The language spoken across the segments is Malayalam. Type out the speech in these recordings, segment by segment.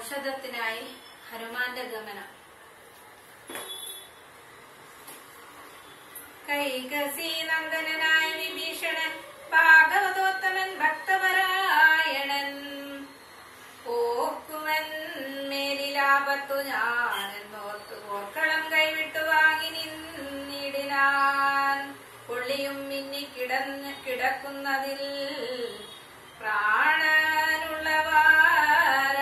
ഔഷധത്തിനായി ഹനുമാന്റെ ഗമനം കൈകസി നന്ദനായ വിഭീഷണൻ ഭാഗവതോത്തമൻ ഭക്തപരായണൻ ഓർക്കുവൻ മേലിലാപത്തു ഞാനെന്നോർത്തു ഓർക്കളം കൈവിട്ടു വാങ്ങി നിന്നിടിനാൻ പുള്ളിയും മിന്നി കിടന്ന് കിടക്കുന്നതിൽ പ്രാണനുള്ളവാര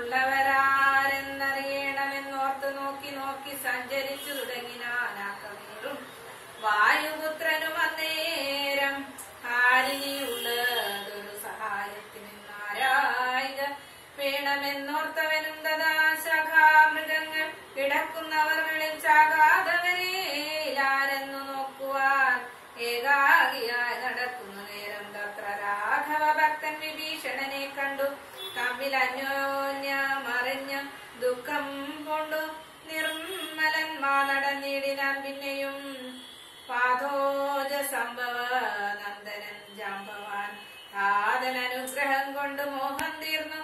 ഉള്ളവരാരെന്നറിയണമെന്നോർത്ത് നോക്കി നോക്കി സഞ്ചരിച്ചു തുടങ്ങിനാനാക്കമേറും വായുപുത്രനും അന്നേരം ഹാരിനിയുള്ളതൊരു സഹായത്തിന് നാരായക വേണമെന്നോർത്തവനും തഥാ ശഖാമൃഗങ്ങൾ കിടക്കുന്നവർകളിൽ ചാകാതവരേലാരെന്നു നോക്കുവാൻ ഏകാകിയായി നടക്കുന്ന നേരം തത്ര രാഘവ ഭക്തൻ വിഭീഷണനെ കണ്ടു തമ്മിൽ അന്യോന്യമറിഞ്ഞ് ദുഃഖം കൊണ്ടു നിർമ്മലന്മാ നടന്നിടിനാൻ പിന്നെയും പാതോജ സംഭവ നന്ദനൻ ജാമ്പവാൻ ആദൻ അനുഗ്രഹം കൊണ്ട് മോഹം തീർന്നു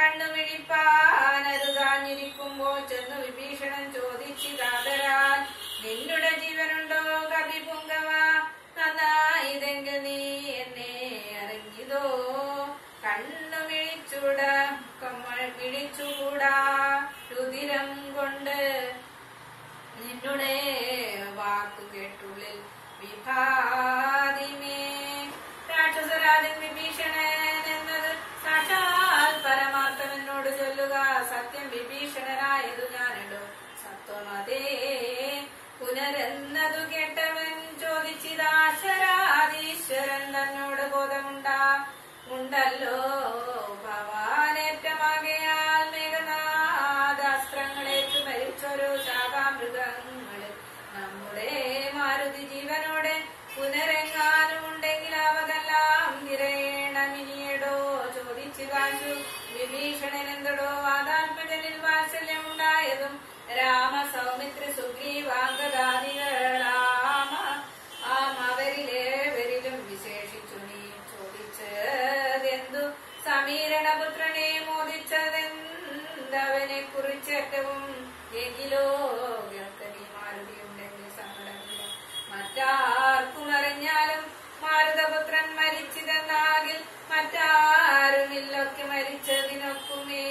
കണ്ണുമിഴിപ്പാനരുതാഞ്ഞിരിക്കുമ്പോൾ ചെന്നു വിഭീഷണൻ ചോദിച്ചിതാതരാൻ നിന്നുടെ ജീവനുണ്ടോ കവി പുങ്കവ നന്നായിതെങ്കിൽ നീ എന്നെ അറിഞ്ഞിതോ കണ്ണുമിഴിച്ചൂട കമ്മൾ മിഴിച്ചുകൂടാ രുതിരം കൊണ്ട് നിന്നുടെ വാക്കു കേട്ടുള്ളിൽ വിഭാതിമേ രാക്ഷസരാജൻ വിഭീഷണൻ എന്നത് സാക്ഷാൽ പരമാർത്ഥം എന്നോട് ചൊല്ലുക സത്യം വിഭീഷണനായതു ഞാനിടോ സത്വമതേ പുനരെന്നതു കേട്ടവൻ ചോദിച്ചിതാശരാധീശ്വരൻ തന്നോട് ബോധമുണ്ടാ ഉണ്ടല്ലോ ഭവാനേറ്റമാകയാൽ മേഘനാഥാസ്ത്രങ്ങളേറ്റു മരിച്ചൊരു ശാഖാമൃഗങ്ങളിൽ നമ്മുടെ മാരുതി ജീവനോടെ പുനരെങ്ങാനും ഉണ്ടെങ്കിൽ അവതെല്ലാം നിരയണമിനിയടോ ചോദിച്ചു കാശു വിഭീഷണൻ എന്തടോ വാദാത്മജനിൽ വാത്സല്യം ഉണ്ടായതും രാമ സൗമിത്ര സുഗ്രീവാംഗദാദികളാമ ആം അവരിലേവരിലും വിശേഷിച്ചു നീ ചോദിച്ചതെന്തു സമീരണപുത്രനെ മോദിച്ചതെന്തവനെ കുറിച്ചേറ്റവും എങ്കിലോ നീ മാരുതിയുണ്ടെങ്കിൽ സങ്കടമില്ല മറ്റാർക്കും അറിഞ്ഞാലും മാരുതപുത്രൻ മരിച്ചിതെന്നാകിൽ മറ്റാരുമില്ലൊക്കെ മരിച്ചതിനൊക്കുമേ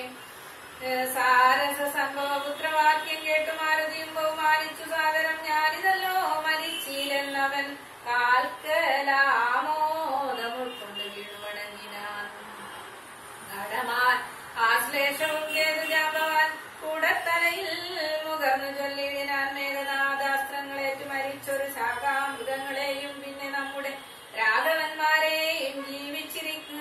സാരസ സംഭവപുത്രവാക്യം കേട്ടു മാരുതിയും ബഹുമാനിച്ചു സാദരം ഞാനിതല്ലോ മരിച്ചില്ലെന്നവൻ കാൽക്കലാമോദം ഉൾക്കൊണ്ട് വീണുവണങ്ങിനാൻ നടമാൻ ആശ്ലേഷവും കേതു ജാമ്പവാൻ കൂടത്തലയിൽ മുകർന്നു ചൊല്ലിടിനാൻ മേഘനാഥാസ്ത്രങ്ങളേറ്റു മരിച്ചൊരു ശാഖാമൃഗങ്ങളെയും പിന്നെ നമ്മുടെ രാഘവന്മാരെയും ജീവിച്ചിരിക്കും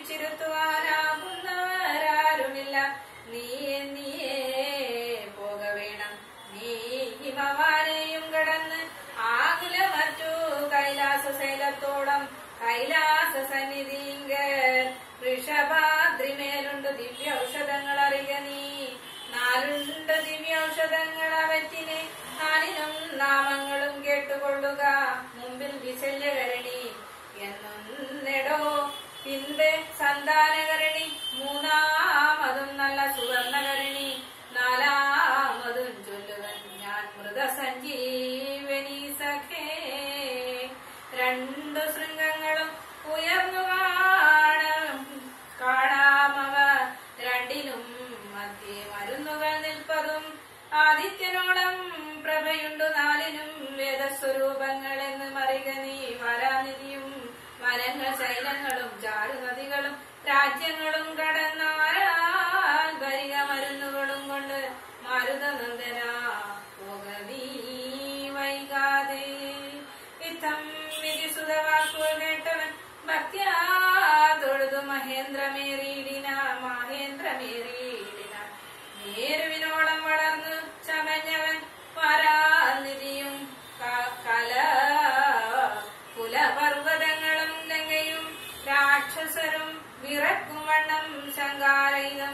ജീവിച്ചിരുത്തുവാനാകുന്നവരാരുമില്ല നീയെ നീയേ പോക വേണം നീ ഹിമവാനെയും കടന്ന് ആകുല മറ്റു കൈലാസ ശൈലത്തോളം കൈലാസ സന്നിധിങ്കൽ വൃഷഭാദ്രിമേലുണ്ട് ദിവ്യ ഔഷധങ്ങൾ അറിയ നീ നാലുണ്ട് ദിവ്യ ഔഷധങ്ങൾ അവറ്റിനെ നാലിനും നാമങ്ങളും കേട്ടുകൊള്ളുക മുമ്പിൽ വിശല്യകരണി എന്നൊന്നെടോ പിൻപ് സന്താനകരണി മൂന്നാമതും നല്ല സുവർണകരണി നാലാമതും ചൊല്ലുവൻ ഞാൻ മൃതസഞ്ജീവനി സഖേ രണ്ടു ശൃംഗങ്ങളും ഉയർന്നു കാണും കാണാമവ രണ്ടിനും മധ്യേ മരുന്നുകൾ നിൽപ്പതും ആദിത്യനോളം പ്രഭയുണ്ടു നാലിനും വേദസ്വരൂപങ്ങൾ എന്ന് മറിക നീ വരാനിധിയും വനങ്ങൾ ശൈലങ്ങളും ചാരുനദികളും രാജ്യങ്ങളും കടന്നാരാൽ വരിക മരുന്നുകളും കൊണ്ട് മാരുതനന്ദന പോക നീ വൈകാതെ ഇത്തം വിധിസുതവാക്കുകൾ കേട്ടവൻ ഭക്തിയാ തൊഴുതു മഹേന്ദ്രമേറിയിടിന മഹേന്ദ്രമേറിയിടിന നേരുവിനോളം വളർന്നു ചമഞ്ഞവൻ പരാനിധിയും ക- കല കുലപർവ്വതങ്ങളും ഗംഗയും രാക്ഷസരും വിറക്കും വണ്ണം ശങ്കാരയിതം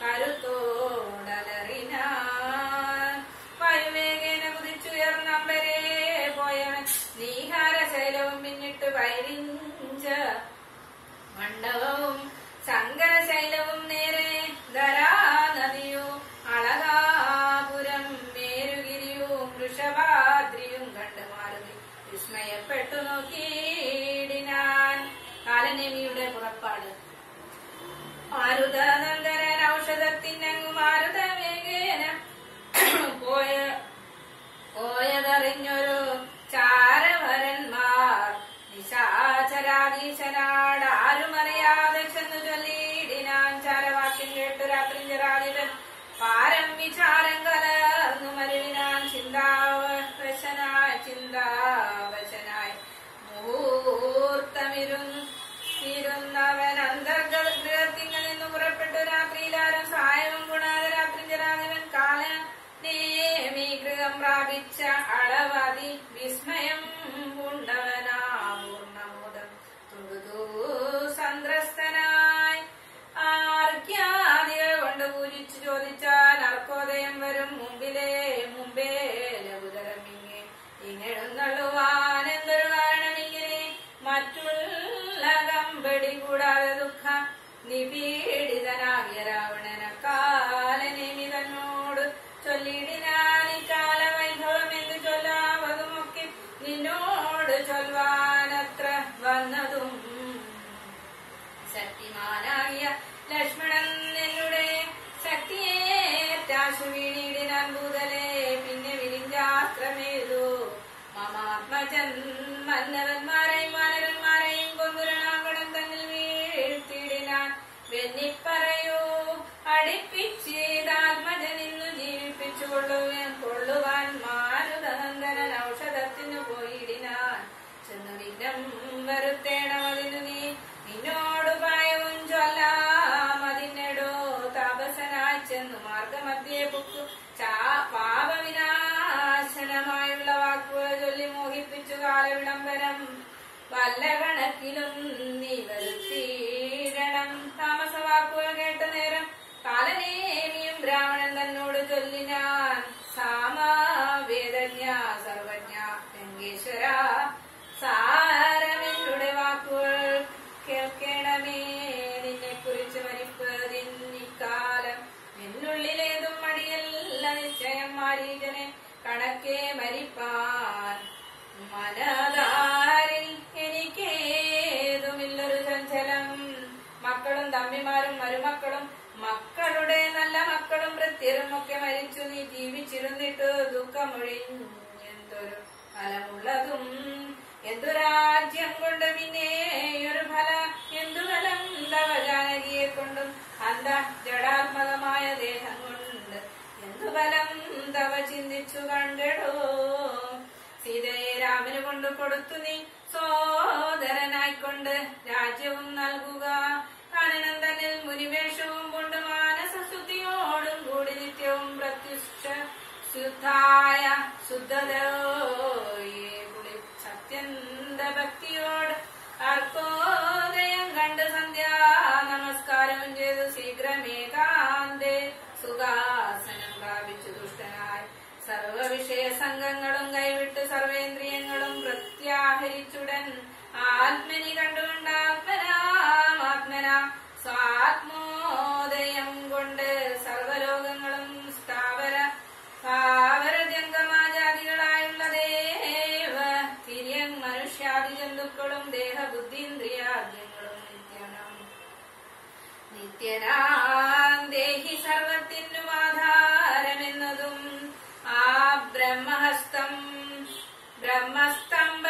കരുത്തോടലറിനാൻ വായുവേഗേന കുതിച്ചുയർന്നമ്പരേ പോയവൻ നീഹാരശൈലവും പിന്നിട്ട് വൈരിഞ്ച മണ്ഡപവും ശങ്കരശൈലവും നേരെ ധരാനദ ഭയപ്പെട്ടു നോക്കിയിടിനാൻ കാലനേമിയുടെ പുറപ്പാട് മാരുതനന്ദനൻ ഔഷധത്തിനങ്ങു മാരുത വേഗേന പോയ പോയതറിഞ്ഞൊരു ചാരവരന്മാർ നിശാചരാധീശനാട് ആരുമറിയാതെ ചെന്നു ചൊല്ലിയിടിനാൻ ചാരവാക്യം കേട്ടു രാത്രിഞ്ചരാളിതൻ പാരം വിചാരം കലർന്നു മരുവിനാൻ ചിന്താവശനായി ചിന്താവശനായി മുഹൂർത്തമിരുന്നു ഇരുന്നവൻ അന്തർഗൃഹത്തിൽ നിന്ന് പുറപ്പെട്ടു രാത്രിയിലാരും സായവും ഗുണാത രാത്രിഞ്ചരാധിപൻ കാല നേമി ഗൃഹം പ്രാപിച്ച അളവതി വിസ്മയം പൂണ്ടവനാ പൂർണ്ണമോദം തൊഴുതു സന്ത്രസ്തനായി ആർക്കാദികൾ കൊണ്ട് പൂജിച്ചു ചോദിച്ചാൽ അർക്കോദയം വരും മുമ്പിലേ മുമ്പേ ലഘുതരം ഇങ്ങെ ഇങ്ങെഴുന്നള്ളുവാൻ എന്തൊരു കാരണമിങ്ങനെ മറ്റുള്ള കമ്പടി കൂടാതെ ദുഃഖ നിപീഡിതനാകിയ രാവണന കാലനേമി തന്നോട് ചൊല്ലിടിനാൻ ഇക്കാല വൈഭവം എന്ന് ചൊല്ലാവതുമൊക്കെ നിന്നോട് ചൊൽവാനത്ര വന്നതും ശക്തിമാനാകിയ ലക്ഷ്മണൻ എന്നുടെ ശക്തിയേറ്റാശു വീണിടിനാൻ ഭൂതലെ പിന്നെ വിരിഞ്ചാസ്ത്രമേതു മമാത്മജൻ മന്നവന്മാരെയും വാനരന്മാരെയും കൊന്നുരണാങ്കണം തന്നിൽ വീഴ്ത്തിയിടിനാൻ വെന്നിപ്പറയൂ അടുപ്പിച്ചേതാത്മജൻ ഇന്നു ജീവിപ്പിച്ചു കൊള്ളുവാൻ കൊള്ളുവാൻ മാരുതനന്ദനൻ ഔഷധത്തിനു പോയിടിനാൻ ചെന്നു വിഘ്നം വരുത്തേണം അതിനു നീ നിന്നോട് ഭയവും ചൊല്ലാം അതിനെടോ താപസനായി ചെന്നു മാർഗമധ്യേ പൊക്കു ചാ പാപവിനാശനമായുള്ള വാക്കുകൾ ചൊല്ലി മോഹിപ്പിച്ചു കാലവിളംബരം വല്ല കണക്കിലും നീ വരുത്തിയിടണം താമസ വാക്കുകൾ കേട്ട നേരം കാലനേമിയും ബ്രാഹ്മണൻ തന്നോട് ചൊല്ലിനാൻ സാമവേദജ്ഞ സർവജ്ഞ രംഗേശ്വര സാരമെന്നുടെ വാക്കുകൾ കേൾക്കണമേ നിന്നെ കുറിച്ച് മരിപ്പതിന്നിക്കാലം എന്നുള്ളിലേതും മടിയല്ല നിശ്ചയം മാരീജനെ കണക്കെ മരിപ്പാൻ മനതാരിൽ എനിക്കേതുമില്ലൊരു ചഞ്ചലം മക്കളും തമ്മിമാരും മരുമക്കളും മക്കളുടെ നല്ല മക്കളും വൃത്യരും ഒക്കെ മരിച്ചു നീ ജീവിച്ചിരുന്നിട്ട് ദുഃഖമൊഴിഞ്ഞെന്തൊരു ഫലമുള്ളതും എന്തു രാജ്യം കൊണ്ട് പിന്നെ ഒരു ഫല എന്തു ഫലം തവ ജാനകിയെ കൊണ്ടും അന്ത ജഡാത്മകമായ ദേഹം കൊണ്ട് എന്തു ഫലം തവ ചിന്തിച്ചു കണ്ടിടോ സീതയെ രാമന് കൊണ്ട് കൊടുത്തു നീ സോദരനായിക്കൊണ്ട് രാജ്യവും നൽകുക കാനനം തന്നിൽ മുനിവേഷവും കൊണ്ട് മാനസശുദ്ധിയോടും കൂടി നിത്യവും പ്രത്യുഷ്ട ശുദ്ധായ ശുദ്ധതയെ കുളി സത്യന്ത ഭക്തിയോട് അർക്കോദയം കണ്ട് സന്ധ്യാ നമസ്കാരവും ചെയ്തു ശീഘ്രമേകാന്തേ സുഖാസനം പ്രാപിച്ചു ദുഷ്ടനായി സർവവിഷയ സംഘങ്ങളും കൈവിട്ട് സർവേന്ദ്രിയങ്ങളും പ്രത്യാഹരിച്ചുടൻ ആത്മനി കണ്ടുകൊണ്ട് ആത്മനാമാത്മന സ്വാത്മോദയം കൊണ്ട് സർവലോകങ്ങളും സ്ഥാവര സ്ഥാവര ജംഗമാജാതികളായുള്ള ദേവ തിര്യൻ മനുഷ്യാദി ജന്തുക്കളും ദേഹബുദ്ധീന്ദ്രിയാദ്യങ്ങളും നിത്യനം നിത്യനാം ദേഹി സർവത്തിനും ആധാരമെന്നതും ആ ബ്രഹ്മഹസ്തം ബ്രഹ്മസ്തംഭ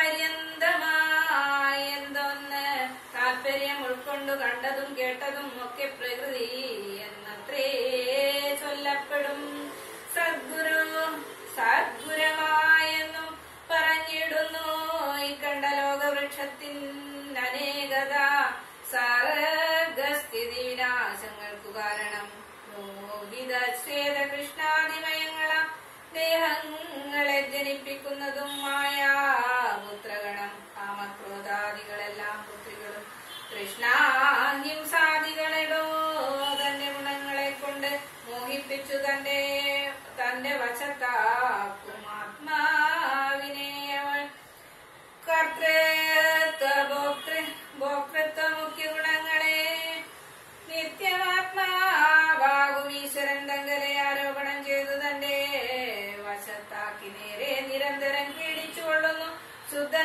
പര്യന്തമായെന്തോന്ന് താല്പര്യം ഉൾക്കൊണ്ടു കണ്ടതും കേട്ടതും ഒക്കെ പ്രകൃതി എന്നത്രേ ചൊല്ലപ്പെടും സദ്ഗുരു സദ്ഗുരമായെന്നും പറഞ്ഞിടുന്നു ഈ കണ്ട ലോകവൃക്ഷത്തിൻ അനേകത സർഗസ്ഥിതി വിനാശങ്ങൾക്കു കാരണം മോഹിത ശ്വേത കൃഷ്ണാതിമയങ്ങള ദേഹങ്ങളെ ജനിപ്പിക്കുന്നതും മായാപുത്രഗണം കാമക്രോധാദികളെല്ലാം പുത്രികളും കൃഷ്ണാഹിംസാദികളെടോ തന്റെ ഗുണങ്ങളെ കൊണ്ട് മോഹിപ്പിച്ചു തന്റെ തന്റെ വശത്താക്കും ആത്മാവിനെ അവൾ കർത്തൃത്വ ഭോക്തൃ ഭോക്തൃത്വ മുഖ്യ ഗുണങ്ങളെ നിത്യമാത്മാവാകും ഈശ്വരൻ തങ്കലെ ആരോപണം ചെയ്തു തന്റെ വശത്താക്കി നേരെ നിരന്തരം പീഡിച്ചുകൊള്ളുന്നു ശുദ്ധ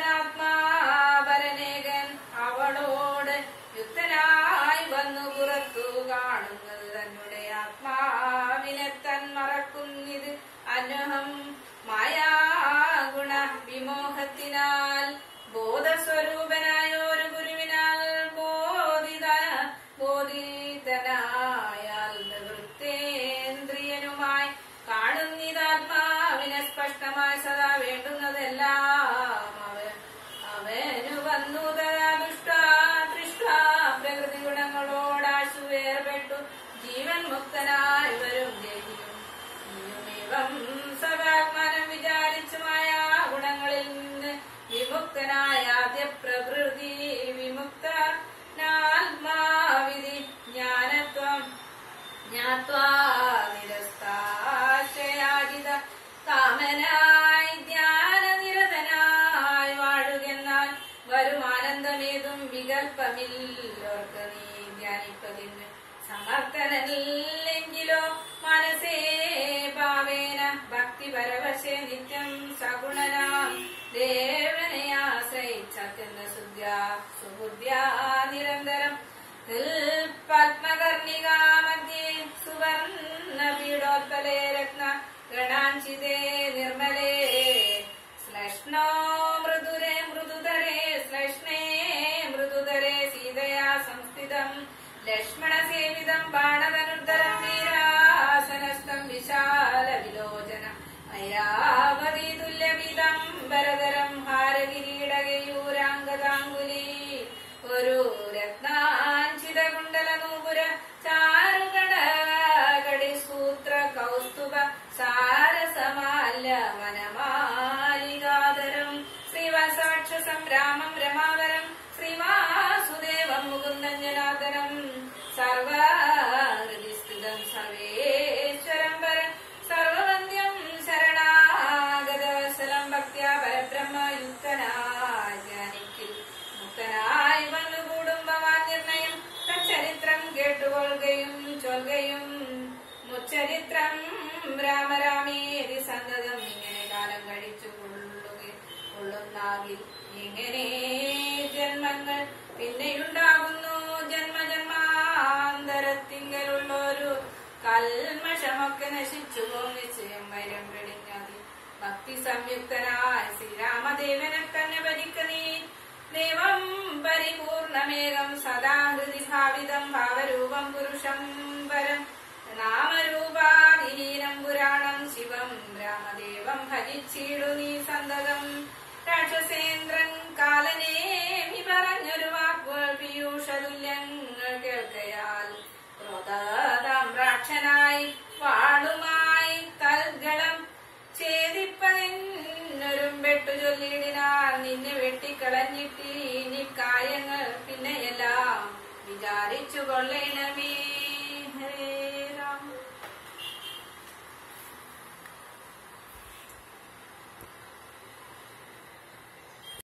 സങ്കല്പമില്ലോർക്ക് നീ ധ്യാനിപ്പതിന് സമർത്ഥനല്ലെങ്കിലോ മനസ്സേ ഭാവേന ഭക്തി പരവശേ നിത്യം സഗുണനാം ദേവനെ ആശ്രയിച്ചത്യന്ത ശുദ്ധ്യ സുബുദ്ധ്യാ നിരന്തരം പത്മകർണികാ മധ്യേ സുവർണ പീഡോത്പലേ രത്ന ഗണാഞ്ചിതേ നിർമ്മലേ ശ്ലഷ്ണോ മൃദുരേ മൃദുതരേ ശ്ലഷ്ണേ മൃദുതരേ സീതയാ സംസ്ഥിതം ലക്ഷ്മണസേവിതം ബാണധനുദ്ധരം വീരാസനസ്ഥം വിശാല വിലോചന മയാവതി തുല്യമിതം ഭരതരം ഹാരകിരീടകയൂരാംഗതാങ്കുലി ഒരു രത്നാഞ്ചിത കുണ്ടല നൂപുര ചാരുഗണ കടി സൂത്ര കൗസ്തുഭ സാരസമാല്യ വനമാലികാതരം ശ്രീവാസാക്ഷ സംരാമം രമാവരം ശ്രീവാസുദേവം മുകുന്ദഞ്ജനാദനം സർവഹൃദിസ്ഥിതം സർവേശ്വരം പരം സർവവന്ദ്യം ശരണാഗതവത്സലം ഭക്ത്യാ പരബ്രഹ്മയുക്തനായ ജ്ഞാനിക്കിൽ മുക്തനായി വന്നു കുടുംബമാൻ നിർണയം തച്ചരിത്രം കേട്ടുകൊള്ളുകയും ചൊല്ലുകയും മുച്ചരിത്രം രാമരാമേതി സന്തതം ഇങ്ങനെ കാലം കഴിച്ചു കൊള്ളുക കൊള്ളുന്നാകിൽ ഇങ്ങനെ ജന്മങ്ങൾ പിന്നെയുണ്ടാകുന്നു ജന്മജന്മാന്തരത്തിങ്കലുള്ളൊരു കൽമഷമൊക്കെ നശിച്ചു നിശ്ചയം വൈരം വെടിഞ്ഞതി ഭക്തി സംയുക്തനായ ശ്രീരാമദേവനെ തന്നെ ഭരിക്കനീ ദേവം പരിപൂർണമേകം സദാ ഹൃദി ഭാവിതം ഭാവരൂപം പുരുഷം പരം നാമരൂപാതിഹീനം പുരാണം ശിവം രാമദേവം ഭജിച്ചിടു നീ സന്തതം രാക്ഷസേന്ദ്രൻ കാലനേമി പറഞ്ഞൊരു വാക്കുകൾ പീയൂഷതുല്യങ്ങൾ കേൾക്കയാൽ ക്രോധാമ്രാക്ഷനായി വാളുമായി തൽഗളം ഛേദിപ്പതിനൊരും വെട്ടു ചൊല്ലിയിടിനാൽ നിന്നെ വെട്ടിക്കളഞ്ഞിട്ട് ഇനി കാര്യങ്ങൾ പിന്നെയെല്ലാം വിചാരിച്ചു കൊള്ളേണമേ